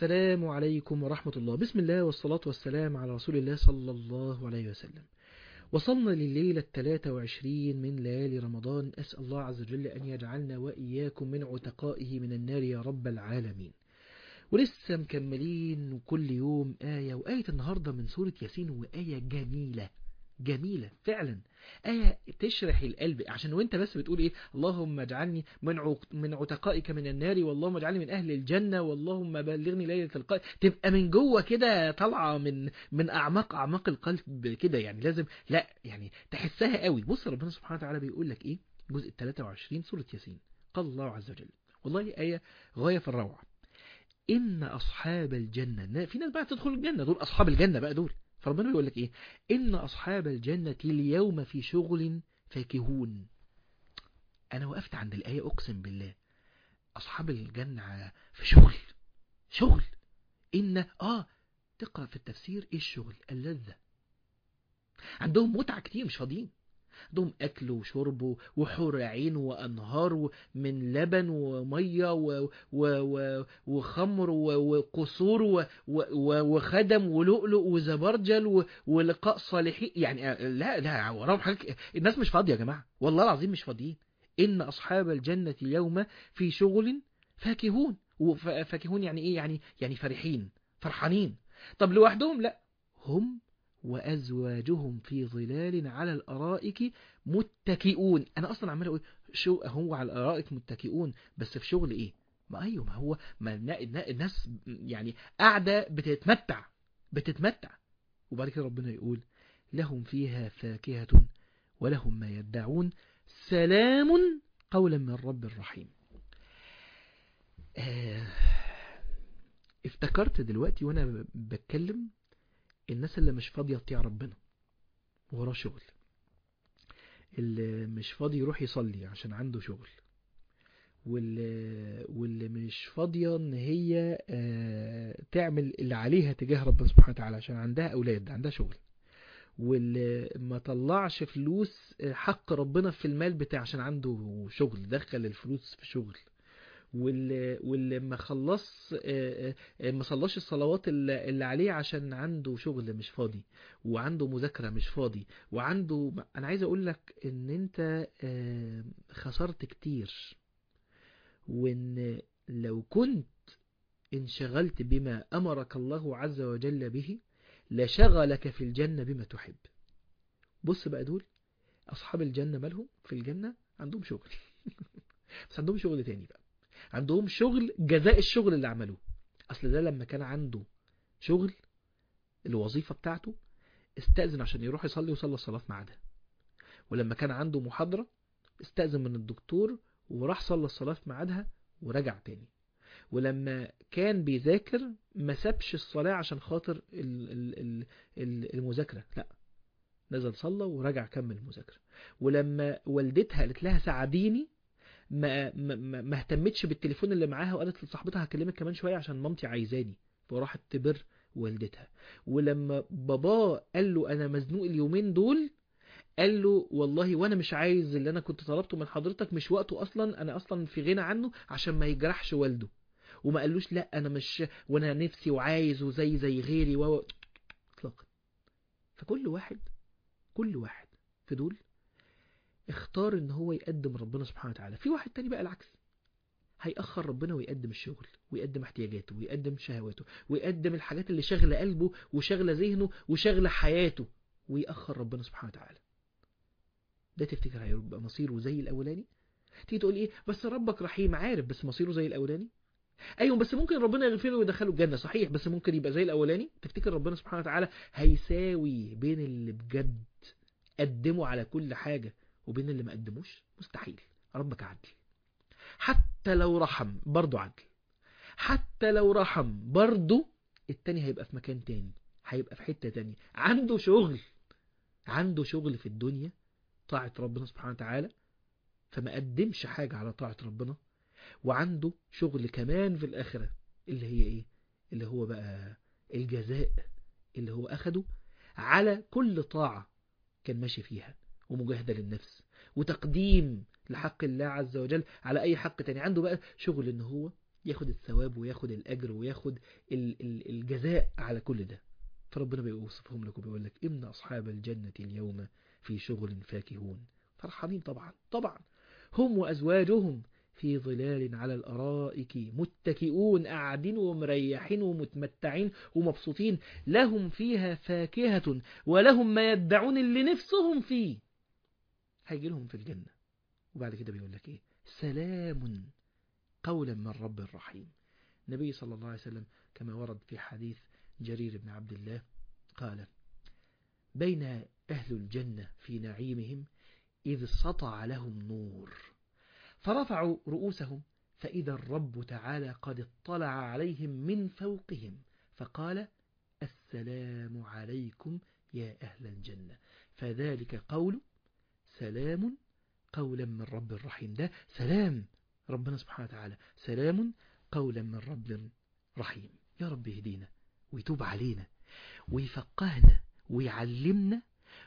السلام عليكم ورحمة الله بسم الله والصلاة والسلام على رسول الله صلى الله عليه وسلم وصلنا لليلة الثلاثة وعشرين من ليالي رمضان أسأل الله عز وجل أن يجعلنا وإياكم من عتقائه من النار يا رب العالمين ولسه مكملين كل يوم آية وآية النهاردة من سورة ياسين وآية جميلة جميلة فعلا آية تشرح القلب عشان وانت بس بتقول ايه اللهم اجعلني من عق- من عتقائك من النار واللهم اجعلني من اهل الجنة واللهم بلغني ليلة القدر تبقى من جوه كده طالعة من من اعماق اعماق القلب كده يعني لازم لا يعني تحسها قوي بص ربنا سبحانه وتعالى بيقول لك ايه جزء 23 سورة ياسين قال الله عز وجل والله آية غاية في الروعة إن أصحاب الجنة في ناس بقى تدخل الجنة دول أصحاب الجنة بقى دول فربنا بيقول لك إيه إن أصحاب الجنة اليوم في شغل فاكهون أنا وقفت عند الآية أقسم بالله أصحاب الجنة في شغل شغل إن آه تقرأ في التفسير إيه الشغل اللذة عندهم متعة كتير مش فاضيين عندهم أكل وشرب وحور عين وأنهار من لبن ومية و و و وخمر و وقصور و و و وخدم ولؤلؤ وزبرجل و ولقاء صالحين يعني آه، لا لا وراهم حاجة الناس مش فاضية يا جماعة والله العظيم مش فاضيين إن أصحاب الجنة اليوم في شغل فاكهون وف- فاكهون يعني إيه يعني يعني فرحين فرحانين طب لوحدهم لا هم وأزواجهم في ظلال على الأرائك متكئون أنا أصلا عمال أقول شو هو على الأرائك متكئون بس في شغل إيه ما أيوه ما هو ما النا- النا- الناس يعني قاعدة بتتمتع بتتمتع وبعد كده ربنا يقول لهم فيها فاكهة ولهم ما يدعون سلام قولا من رب رحيم آه، افتكرت دلوقتي وانا بتكلم الناس اللي مش فاضية تطيع ربنا وراه شغل اللي مش فاضي يروح يصلي عشان عنده شغل واللي, واللي مش فاضية ان هي آه، تعمل اللي عليها تجاه ربنا سبحانه وتعالى عشان عندها اولاد عندها شغل واللي ما طلعش فلوس آه، حق ربنا في المال بتاعه عشان عنده شغل دخل الفلوس في شغل واللي, واللي ما خلص آه، آه، ما صلاش الصلوات اللي اللي عليه عشان عنده شغل مش فاضي وعنده مذاكرة مش فاضي وعنده انا عايز اقول لك ان انت آه، خسرت كتير وان لو كنت انشغلت بما امرك الله عز وجل به لشغلك في الجنة بما تحب بص بقى دول اصحاب الجنة مالهم في الجنة عندهم شغل بس عندهم شغل تاني بقى عندهم شغل جزاء الشغل اللي عملوه اصل ده لما كان عنده شغل الوظيفة بتاعته استأذن عشان يروح يصلي وصلى الصلاة في ميعادها ولما كان عنده محاضرة استأذن من الدكتور وراح صلى الصلاة في ميعادها ورجع تاني ولما كان بيذاكر ما سابش الصلاة عشان خاطر ال- ال- ال- ال- المذاكرة لا نزل صلى ورجع كمل المذاكرة ولما والدتها قالت لها ساعديني ما ما ما ما اهتمتش بالتليفون اللي معاها وقالت لصاحبتها هكلمك كمان شويه عشان مامتي عايزاني فراحت تبر والدتها ولما باباه قال له انا مزنوق اليومين دول قال له والله وانا مش عايز اللي انا كنت طلبته من حضرتك مش وقته اصلا انا اصلا في غنى عنه عشان ما يجرحش والده وما قالوش لا انا مش وانا نفسي وعايز وزي زي غيري و اطلاقا فكل واحد كل واحد في دول اختار ان هو يقدم ربنا سبحانه وتعالى في واحد تاني بقى العكس هيأخر ربنا ويقدم الشغل ويقدم احتياجاته ويقدم شهواته ويقدم الحاجات اللي شاغله قلبه وشاغله ذهنه وشاغله حياته ويأخر ربنا سبحانه وتعالى ده تفتكر هيبقى مصيره زي الاولاني تيجي تقول ايه بس ربك رحيم عارف بس مصيره زي الاولاني ايوه بس ممكن ربنا يغفر له ويدخله الجنه صحيح بس ممكن يبقى زي الاولاني تفتكر ربنا سبحانه وتعالى هيساوي بين اللي بجد قدموا على كل حاجه وبين اللي ما قدموش مستحيل ربك عدل حتى لو رحم برضه عدل حتى لو رحم برضه التاني هيبقى في مكان تاني هيبقى في حتة تانية عنده شغل عنده شغل في الدنيا طاعة ربنا سبحانه وتعالى فما قدمش حاجة على طاعة ربنا وعنده شغل كمان في الآخرة اللي هي ايه اللي هو بقى الجزاء اللي هو أخده على كل طاعة كان ماشي فيها ومجاهدة للنفس وتقديم لحق الله عز وجل على أي حق تاني عنده بقى شغل إن هو ياخد الثواب وياخد الأجر وياخد الجزاء على كل ده فربنا بيوصفهم لك وبيقول لك إن أصحاب الجنة اليوم في شغل فاكهون فرحانين طبعا طبعا هم وأزواجهم في ظلال على الأرائك متكئون قاعدين ومريحين ومتمتعين ومبسوطين لهم فيها فاكهة ولهم ما يدعون اللي نفسهم فيه هيجي لهم في الجنة وبعد كده بيقول لك ايه سلام قولا من رب رحيم النبي صلى الله عليه وسلم كما ورد في حديث جرير بن عبد الله قال بين أهل الجنة في نعيمهم إذ سطع لهم نور فرفعوا رؤوسهم فإذا الرب تعالى قد اطلع عليهم من فوقهم فقال السلام عليكم يا أهل الجنة فذلك قول سلام قولا من رب رحيم ده سلام ربنا سبحانه وتعالى سلام قولا من رب رحيم يا رب يهدينا ويتوب علينا ويفقهنا ويعلمنا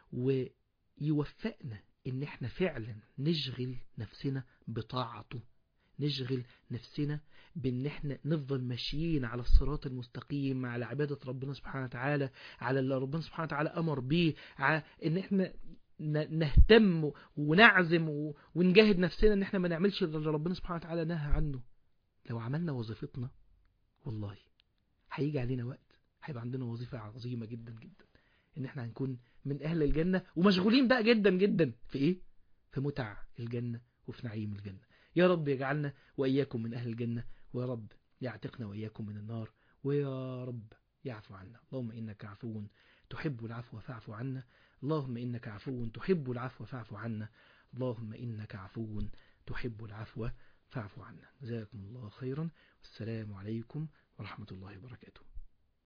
ويوفقنا ان احنا فعلا نشغل نفسنا بطاعته نشغل نفسنا بان احنا نفضل ماشيين على الصراط المستقيم على عبادة ربنا سبحانه وتعالى على اللي ربنا سبحانه وتعالى امر بيه على ان احنا نهتم ونعزم ونجاهد نفسنا ان احنا ما نعملش اللي ربنا سبحانه وتعالى نهى عنه لو عملنا وظيفتنا والله هيجي علينا وقت هيبقى عندنا وظيفة عظيمة جدا جدا ان احنا هنكون من اهل الجنة ومشغولين بقى جدا جدا في ايه في متع الجنة وفي نعيم الجنة يا رب يجعلنا وإياكم من أهل الجنة ويا رب يعتقنا وإياكم من النار ويا رب يعفو عنا اللهم إنك عفو تحب العفو فاعف عنا اللهم إنك عفو تحب العفو فاعف عنا اللهم إنك عفو تحب العفو فاعف عنا جزاكم الله خيرا والسلام عليكم ورحمة الله وبركاته